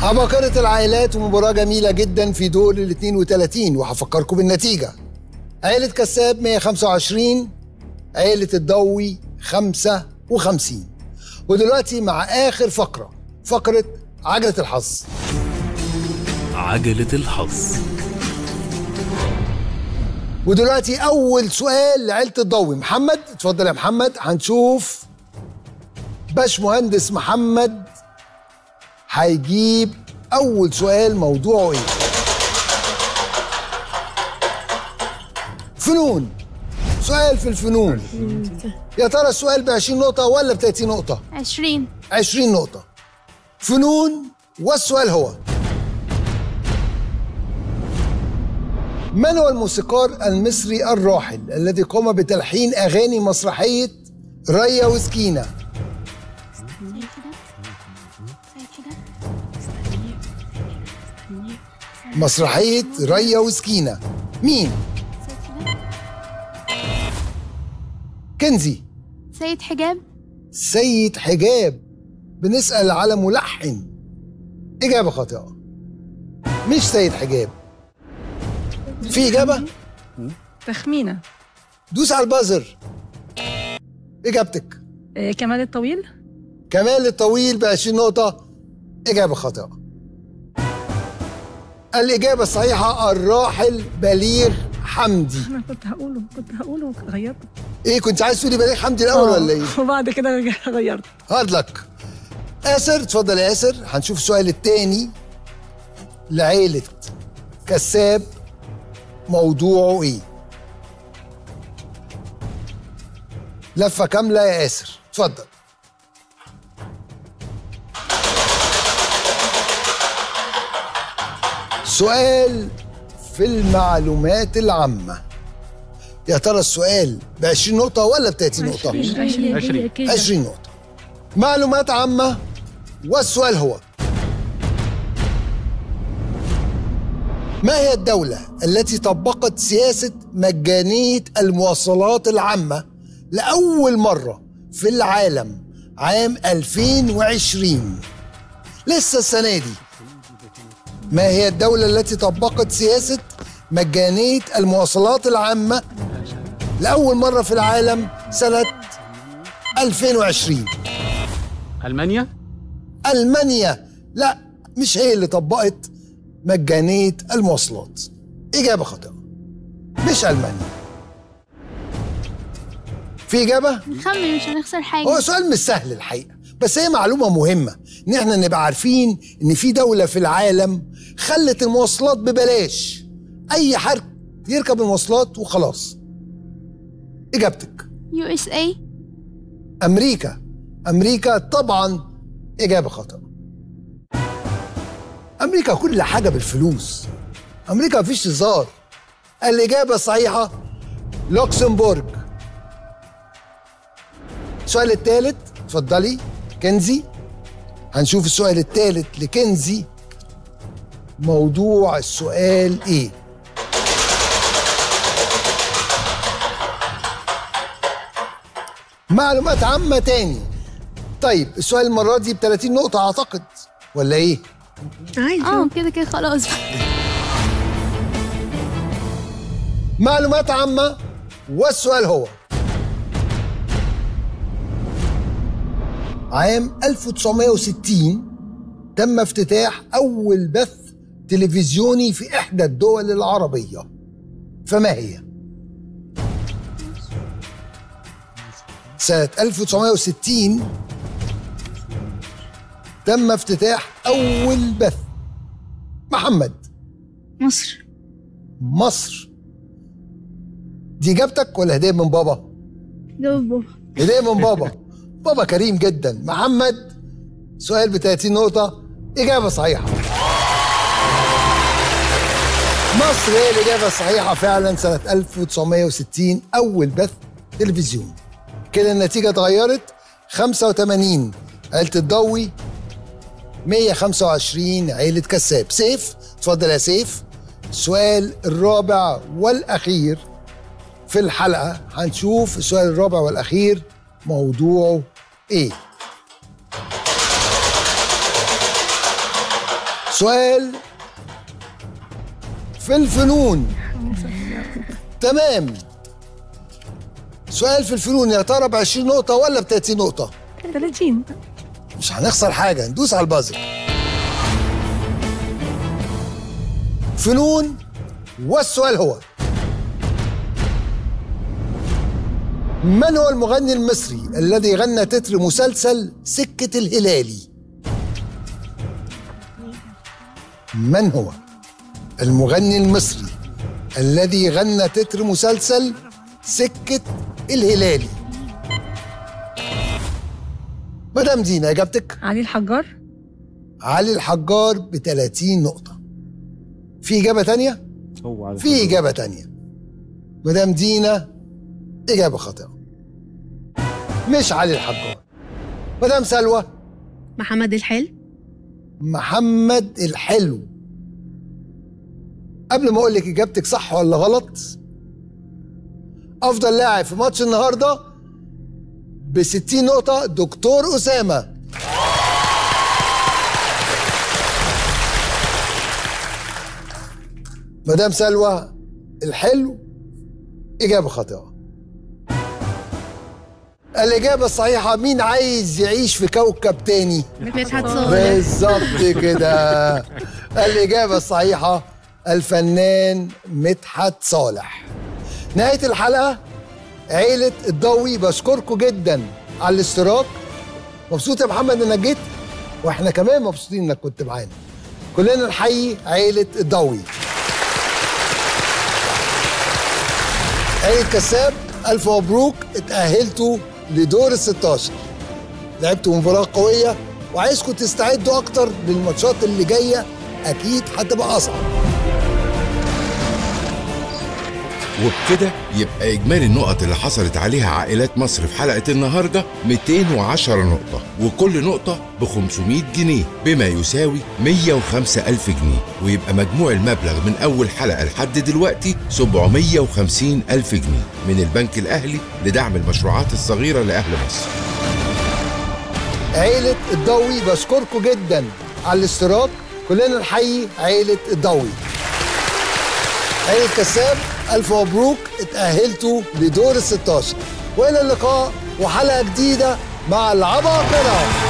عباقرة العائلات ومباراة جميلة جدا في دور ال 32 وهفكركم بالنتيجة عائلة كساب 125 عائلة الضوي 55 ودلوقتي مع آخر فقرة فقرة عجلة الحظ عجلة الحظ ودلوقتي أول سؤال لعيلة الضوي محمد اتفضل يا محمد هنشوف باش مهندس محمد هيجيب أول سؤال موضوعه إيه فنون سؤال في الفنون يا ترى السؤال ب 20 نقطة ولا ب 30 نقطة؟ 20 20 نقطة فنون والسؤال هو من هو الموسيقار المصري الراحل الذي قام بتلحين أغاني مسرحية ريا وسكينة مسرحية ريا وسكينة مين؟ كنزي سيد حجاب سيد حجاب بنسأل على ملحن إجابة خاطئة مش سيد حجاب في إجابة تخمينة دوس على البازر إجابتك آه، كمال الطويل كمال الطويل ب 20 نقطة إجابة خاطئة الإجابة الصحيحة الراحل بليغ حمدي انا كنت هقوله كنت هقوله غيرته إيه كنت عايز تقولي بليغ حمدي الأول آه، ولا إيه؟ وبعد كده غيرت هارد لك آسر اتفضل يا آسر هنشوف السؤال التاني لعيلة كساب موضوعه ايه لفة كاملة يا آسر اتفضل سؤال في المعلومات العامة يا ترى السؤال ب 20 نقطة ولا ب 30 نقطة؟ 20 20 نقطة معلومات عامة والسؤال هو ما هي الدولة التي طبقت سياسة مجانية المواصلات العامة لأول مرة في العالم عام 2020 لسه السنة دي ما هي الدولة التي طبقت سياسة مجانية المواصلات العامة لأول مرة في العالم سنة 2020 المانيا ألمانيا لا مش هي اللي طبقت مجانية المواصلات إجابة خاطئة مش ألمانيا في إجابة؟ نخمن مش هنخسر حاجة هو سؤال مش سهل الحقيقة بس هي معلومة مهمة إن إحنا نبقى عارفين إن في دولة في العالم خلت المواصلات ببلاش أي حد يركب المواصلات وخلاص إجابتك يو اس اي أمريكا أمريكا طبعا إجابة خاطئة أمريكا كل حاجة بالفلوس أمريكا مفيش هزار الإجابة الصحيحة لوكسمبورج السؤال الثالث اتفضلي كنزي هنشوف السؤال الثالث لكنزي موضوع السؤال ايه معلومات عامة تاني طيب السؤال المرة دي ب 30 نقطة أعتقد ولا إيه؟ عادي اه كده كده خلاص معلومات عامة والسؤال هو عام 1960 تم افتتاح أول بث تلفزيوني في إحدى الدول العربية فما هي؟ سنة 1960 تم افتتاح أول بث محمد مصر مصر دي إجابتك ولا هدية من بابا؟ جاوبوا هدية من بابا بابا كريم جدا محمد سؤال ب 30 نقطة إجابة صحيحة مصر هي الإجابة الصحيحة فعلا سنة 1960 أول بث تلفزيون كده النتيجة اتغيرت 85 عيلة الضوي 125 عيلة كساب سيف اتفضل يا سيف السؤال الرابع والأخير في الحلقة هنشوف السؤال الرابع والأخير موضوعه إيه سؤال في الفنون تمام سؤال في الفنون يا ترى ب 20 نقطة ولا ب 30 نقطة؟ 30 مش هنخسر حاجة ندوس على البازر فنون والسؤال هو من هو المغني المصري الذي غنى تتر مسلسل سكة الهلالي؟ من هو المغني المصري الذي غنى تتر مسلسل سكة الهلالي؟ مدام دينا اجابتك علي الحجار علي الحجار ب 30 نقطة في إجابة تانية؟ هو على في إجابة تانية مدام دينا إجابة خاطئة مش علي الحجار مدام سلوى محمد الحلو محمد الحلو قبل ما أقول لك إجابتك صح ولا غلط أفضل لاعب في ماتش النهاردة ب 60 نقطة دكتور أسامة مدام سلوى الحلو إجابة خاطئة الإجابة الصحيحة مين عايز يعيش في كوكب تاني؟ مدحت صالح بالظبط كده الإجابة الصحيحة الفنان مدحت صالح نهاية الحلقة عيلة الضوي بشكركم جدا على الاشتراك مبسوط يا محمد انك جيت واحنا كمان مبسوطين انك كنت معانا كلنا نحيي عيلة الضوي عيلة كساب ألف مبروك اتأهلتوا لدور ال 16 لعبتوا مباراة قوية وعايزكم تستعدوا أكتر للماتشات اللي جاية أكيد هتبقى أصعب وبكده يبقى إجمالي النقط اللي حصلت عليها عائلات مصر في حلقة النهاردة 210 نقطة وكل نقطة ب 500 جنيه بما يساوي 105 ألف جنيه ويبقى مجموع المبلغ من أول حلقة لحد دلوقتي 750 ألف جنيه من البنك الأهلي لدعم المشروعات الصغيرة لأهل مصر عيلة الضوي بشكركم جدا على الاشتراك كلنا نحيي عيلة الضوي عيلة كساب ألف مبروك اتأهلتوا لدور ال 16 وإلى اللقاء وحلقة جديدة مع العباقرة